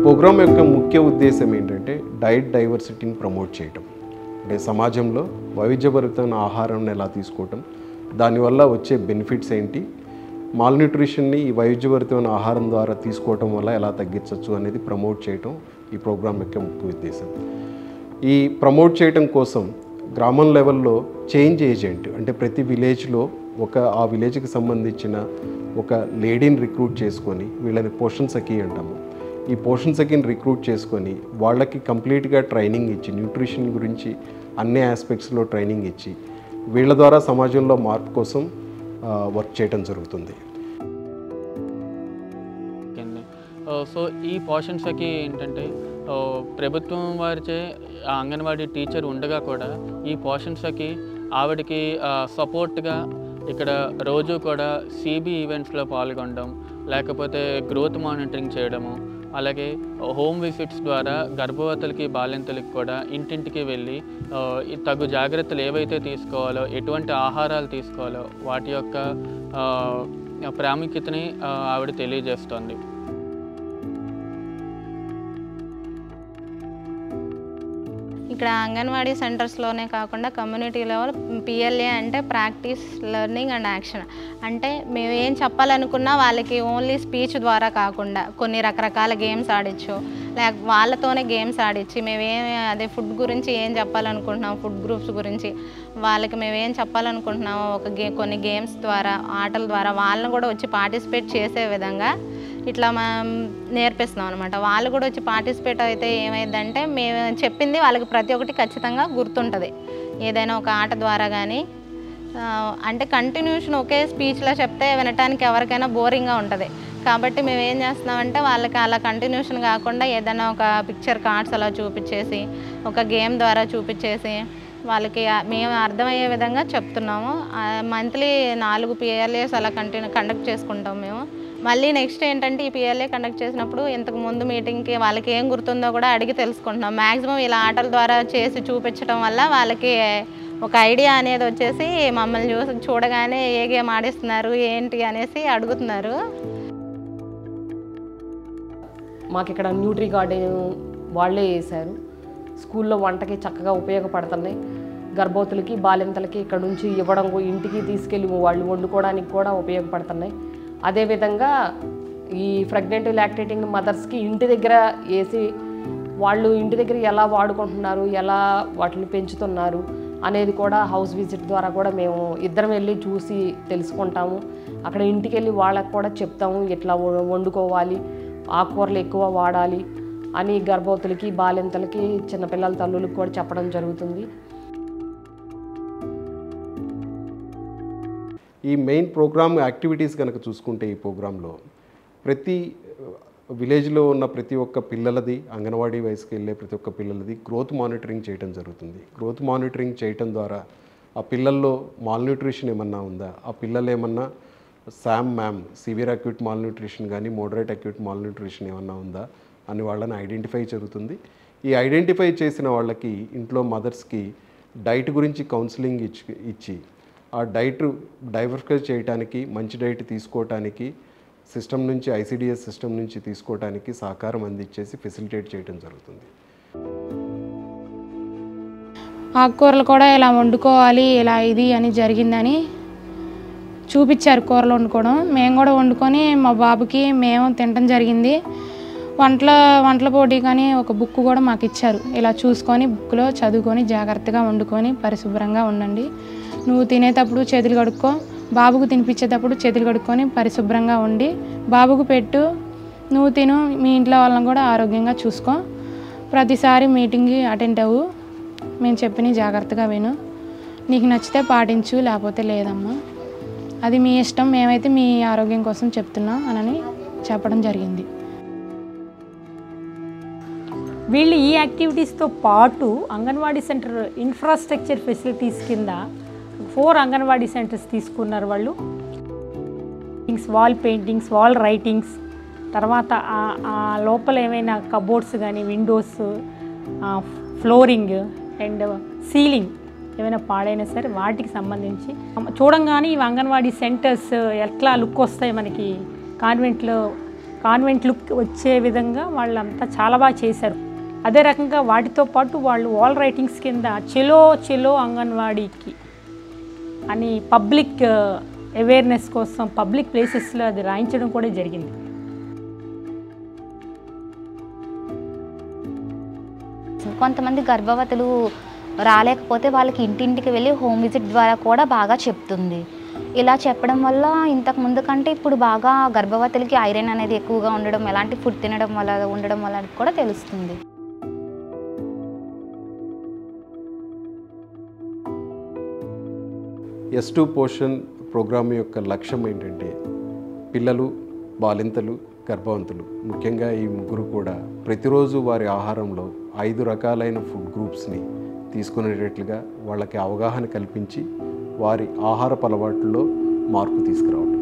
programme యొక్క ముఖ్య ఉద్దేశం ఏంటంటే డైట్ డైవర్సిటీని ప్రమోట్ చేయటం అంటే సమాజంలో వైవిధ్యభరితమైన ఆహారం ఎలా తీసుకోవటం దానివల్ల వచ్చే బెనిఫిట్స్ ఏంటి మాల్ న్యూట్రిషన్ని ఈ వైవిధ్యభరితమైన ఆహారం ద్వారా తీసుకోవటం వల్ల ఎలా తగ్గించవచ్చు అనేది ప్రమోట్ చేయటం ఈ ప్రోగ్రామ్ యొక్క ముఖ్య ఉద్దేశం ఈ ప్రమోట్ చేయటం కోసం గ్రామం లెవెల్లో చేంజ్ ఏజెంట్ అంటే ప్రతి విలేజ్లో ఒక ఆ విలేజ్కి సంబంధించిన ఒక లేడీని రిక్రూట్ చేసుకొని వీళ్ళని పోషన్ సఖీ అంటాము ఈ పోషన్ సఖీని రిక్రూట్ చేసుకొని వాళ్ళకి కంప్లీట్గా ట్రైనింగ్ ఇచ్చి న్యూట్రిషన్ గురించి అన్ని ఆస్పెక్ట్స్లో ట్రైనింగ్ ఇచ్చి వీళ్ళ ద్వారా సమాజంలో మార్పు కోసం వర్క్ చేయడం జరుగుతుంది ఓకే అండి ఆ, సో ఈ పోషన్స్కి ఏంటంటే ఆ, ప్రభుత్వం వారిచే ఆ అంగన్వాడీ టీచర్ ఉండగా కూడా ఈ పోషన్స్కి ఆవిడకి సపోర్ట్గా ఇక్కడ రోజు కూడా సిబి ఈవెంట్స్లో పాల్గొనడం లేకపోతే గ్రోత్ మానిటరింగ్ చేయడము అలాగే హోమ్ విజిట్స్ ద్వారా గర్భవతులకి బాలింతలకి కూడా ఇంటింటికి వెళ్ళి ఆ, ఈ తగు జాగ్రత్తలు ఏవైతే తీసుకోవాలో ఎటువంటి ఆహారాలు తీసుకోవాలో వాటి యొక్క ఆ, ప్రాముఖ్యతని ఆ, ఆవిడ తెలియజేస్తోంది ఇక్కడ అంగన్వాడీ సెంటర్స్లోనే కాకుండా కమ్యూనిటీ లెవెల్ పిఎల్ఏ అంటే ప్రాక్టీస్ లెర్నింగ్ అండ్ యాక్షన్ అంటే మేము ఏం చెప్పాలనుకున్నా వాళ్ళకి ఓన్లీ స్పీచ్ ద్వారా కాకుండా కొన్ని రకరకాల గేమ్స్ ఆడించు లేక వాళ్ళతోనే గేమ్స్ ఆడించి మేమేం అదే ఫుడ్ గురించి ఏం చెప్పాలనుకుంటున్నాం ఫుడ్ గ్రూప్స్ గురించి వాళ్ళకి మేము ఏం చెప్పాలనుకుంటున్నామో ఒక గే కొన్ని గేమ్స్ ద్వారా ఆటల ద్వారా వాళ్ళని కూడా వచ్చి పార్టిసిపేట్ చేసే విధంగా ఇట్లా మనం నేర్పిస్తున్నాం అనమాట వాళ్ళు కూడా వచ్చి పార్టిసిపేట్ అయితే ఏమైందంటే మేము చెప్పింది వాళ్ళకి ప్రతి ఒక్కటి ఖచ్చితంగా గుర్తుంటుంది ఏదైనా ఒక ఆట ద్వారా కానీ ఆ, అంటే కంటిన్యూషన్ ఒకే స్పీచ్లో చెప్తే వినటానికి ఎవరికైనా బోరింగ్గా ఉంటుంది కాబట్టి మేము ఏం చేస్తున్నామంటే వాళ్ళకి అలా కంటిన్యూషన్ కాకుండా ఏదైనా ఒక పిక్చర్ కార్డ్స్ అలా చూపించేసి ఒక గేమ్ ద్వారా చూపించేసి వాళ్ళకి ఆ- మేము అర్థమయ్యే విధంగా చెప్తున్నాము మంత్లీ నాలుగు పిఎల్ఏస్ అలా కంటిన్యూ కండక్ట్ చేసుకుంటాం మేము మళ్ళీ నెక్స్ట్ ఏంటంటే ఈ పిఎల్ఏ కండక్ట్ చేసినప్పుడు ఇంతకు ముందు మీటింగ్కి వాళ్ళకి ఏం గుర్తుందో కూడా అడిగి తెలుసుకుంటున్నాం మ్యాక్సిమం ఇలా ఆటల ద్వారా చేసి చూపించడం వల్ల వాళ్ళకి ఒక ఐడియా అనేది వచ్చేసి మమ్మల్ని చూసి చూడగానే ఏ గేమ్ ఆడిస్తున్నారు ఏంటి అనేసి అడుగుతున్నారు మాకు ఇక్కడ న్యూట్రీ గార్డెన్ వాళ్ళే వేశారు స్కూల్లో వంటకి చక్కగా ఉపయోగపడుతున్నాయి గర్భవతులకి బాలింతలకి ఇక్కడ నుంచి ఇవ్వడం కూ- ఇంటికి తీసుకెళ్ళి వాళ్ళు వండుకోవడానికి కూడా ఉపయోగపడుతున్నాయి అదేవిధంగా ఈ ప్రెగ్నెంట్ లాక్టేటింగ్ మదర్స్కి ఇంటి దగ్గర వేసి వాళ్ళు ఇంటి దగ్గర ఎలా వాడుకుంటున్నారు ఎలా వాటిని పెంచుతున్నారు అనేది కూడా హౌస్ విజిట్ ద్వారా కూడా మేము ఇద్దరం వెళ్ళి చూసి తెలుసుకుంటాము అక్కడ ఇంటికి వెళ్ళి వాళ్ళకి కూడా చెప్తాము ఇట్లా వ- వండుకోవాలి ఆకుకూరలు ఎక్కువ వాడాలి అని గర్భవతులకి బాలింతలకి చిన్నపిల్లల తల్లులకు కూడా చెప్పడం జరుగుతుంది ఈ మెయిన్ ప్రోగ్రామ్ యాక్టివిటీస్ కనుక చూసుకుంటే ఈ ప్రోగ్రాంలో ప్రతి విలేజ్లో ఉన్న ప్రతి ఒక్క పిల్లలది అంగన్వాడీ వయసుకి వెళ్ళే ప్రతి ఒక్క పిల్లలది గ్రోత్ మానిటరింగ్ చేయడం జరుగుతుంది గ్రోత్ మానిటరింగ్ చేయటం ద్వారా ఆ పిల్లల్లో మాల్ న్యూట్రిషన్ ఏమన్నా ఉందా ఆ పిల్లలు ఏమన్నా SAM MAM severe acute malnutrition కానీ మోడరేట్ అక్యూట్ మాల్ న్యూట్రిషన్ ఏమన్నా ఉందా అని వాళ్ళని ఐడెంటిఫై జరుగుతుంది ఈ ఐడెంటిఫై చేసిన వాళ్ళకి ఇంట్లో మదర్స్కి డైట్ గురించి కౌన్సిలింగ్ ఇచ్చి ఇచ్చి ఆ డైట్ డైవర్ఫై చేయడానికి మంచి డైట్ తీసుకోవటానికి సిస్టమ్ నుంచి ఐసిడిఎస్ సిస్టమ్ నుంచి తీసుకోవటానికి సహకారం అందించేసి ఫెసిలిటేట్ చేయడం జరుగుతుంది ఆకుకూరలు కూడా ఇలా వండుకోవాలి ఇలా ఇది అని జరిగిందని చూపించారు కూరలు వండుకోవడం మేము కూడా వండుకొని మా బాబుకి మేము తినడం జరిగింది వంటల వంటల పోటీ కానీ ఒక బుక్ కూడా మాకు ఇచ్చారు ఇలా చూసుకొని బుక్లో చదువుకొని జాగ్రత్తగా వండుకొని పరిశుభ్రంగా ఉండండి నువ్వు తినేటప్పుడు చేతులు కడుక్కో బాబుకు తినిపించేటప్పుడు చేతులు కడుక్కొని పరిశుభ్రంగా ఉండి బాబుకు పెట్టు నువ్వు తిను మీ ఇంట్లో వాళ్ళని కూడా ఆరోగ్యంగా చూసుకో ప్రతిసారి మీటింగ్కి అటెండ్ అవ్వు మేము చెప్పిన జాగ్రత్తగా విను నీకు నచ్చితే పాటించు లేకపోతే లేదమ్మా అది మీ ఇష్టం మేమైతే మీ ఆరోగ్యం కోసం చెప్తున్నాం అని చెప్పడం జరిగింది వీళ్ళు ఈ యాక్టివిటీస్తో పాటు అంగన్వాడీ సెంటర్ ఇన్ఫ్రాస్ట్రక్చర్ ఫెసిలిటీస్ కింద ఫోర్ అంగన్వాడీ సెంటర్స్ తీసుకున్నారు వాళ్ళు paintings wall paintings wall writings తర్వాత ఆ- ఆ లోపల ఏమైనా కబోర్డ్స్ కానీ విండోస్ ఫ్లోరింగ్ అండ్ సీలింగ్ ఏమైనా పాడైనా సరే వాటికి సంబంధించి చూడంగానే ఇవి అంగన్వాడీ సెంటర్స్ ఎట్లా లుక్ వస్తాయి మనకి కాన్వెంట్లో కాన్వెంట్ లుక్ వచ్చే విధంగా వాళ్ళంతా చాలా బాగా చేశారు అదే రకంగా వాటితో పాటు వాళ్ళు వాల్ రైటింగ్స్ కింద చెలో చెలో అంగన్వాడీకి అని పబ్లిక్ అవేర్నెస్ కోసం పబ్లిక్ ప్లేసెస్లో అది రాయించడం కూడా జరిగింది కొంతమంది గర్భవతులు రాలేకపోతే వాళ్ళకి ఇంటింటికి వెళ్ళి హోమ్ విజిట్ ద్వారా కూడా బాగా చెప్తుంది ఇలా చెప్పడం వల్ల ఇంతకు ముందు కంటే ఇప్పుడు బాగా గర్భవతులకి ఐరన్ అనేది ఎక్కువగా ఉండడం ఎలాంటి ఫుడ్ తినడం వల్ల ఉండడం వల్ల కూడా తెలుస్తుంది ఎస్ టూ పోషన్ ప్రోగ్రామ్ యొక్క లక్ష్యం ఏంటంటే పిల్లలు బాలింతలు గర్భవంతులు ముఖ్యంగా ఈ ముగ్గురు కూడా ప్రతిరోజు వారి ఆహారంలో ఐదు రకాలైన ఫుడ్ గ్రూప్స్ని తీసుకునేటట్లుగా వాళ్ళకి అవగాహన కల్పించి వారి ఆహారపు అలవాట్లలో మార్పు తీసుకురావడం